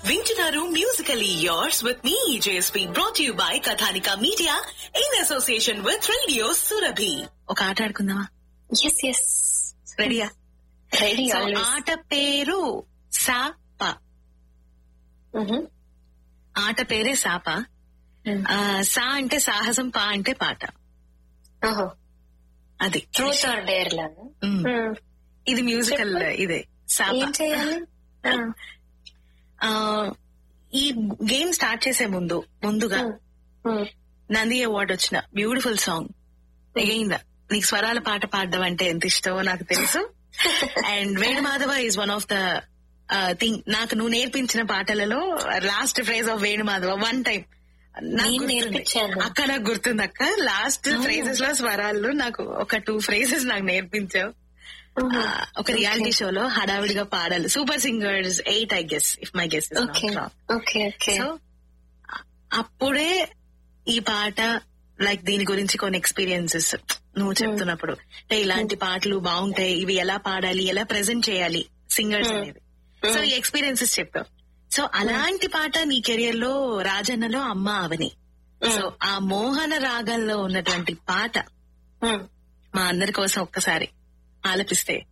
వింటున్నారు musically yours with me JSP brought you by Kathanika media in association with radio Surabhi ఒక ఆట ఆడుకుందామా yes yes రెడీయా రెడీ సో ఆట పేరు సాప ఆట పేరే సాప ఆ, సా అంటే సాహసం పా అంటే పాట అది ట్రూత్ ఆర్ డేర్ లాగా మ్మ్. Hmm. ఇది మ్యూజికల్ ఇదే సాప ఏం చేయాలి ఆ, ఈ గేమ్ స్టార్ట్ చేసే ముందు ముందుగా Hmm. నంది అవార్డు వచ్చిన బ్యూటిఫుల్ సాంగ్ అగైన్ నీకు స్వరాల పాట పాడడం అంటే ఎంత ఇష్టమో నాకు తెలుసు and Venumadhava is one of the thing నాకు నువ్వు నేర్పించిన పాటలలో last phrase of Venumadhava one time నేను నేర్పించాను. అక్క నాకు గుర్తుంది అక్క లాస్ట్ ఫ్రేజెస్ లో స్వరాలు నాకు ఒక టూ ఫ్రేజెస్ నాకు నేర్పించావు ఆ, ఒక రియాలిటీ షోలో హడావిడిగా పాడాలి super singers eight I guess if my guess okay okay okay so అప్పుడే ఈ పాట లైక్ దీని గురించి కొన్ని ఎక్స్పీరియన్సెస్ నువ్వు చెప్తున్నప్పుడు అంటే ఇలాంటి పాటలు బాగుంటాయి ఇవి ఎలా పాడాలి ఎలా ప్రెజెంట్ చేయాలి సింగర్స్ అనేది సో ఈ ఎక్స్పీరియన్సెస్ చెప్పావు సో అలాంటి పాట నీ కెరియర్ లో రాజన్నలో అమ్మ అవని సో ఆ మోహన రాగంలో ఉన్నటువంటి పాట మా అందరి కోసం ఒక్కసారి ఆలపిస్తే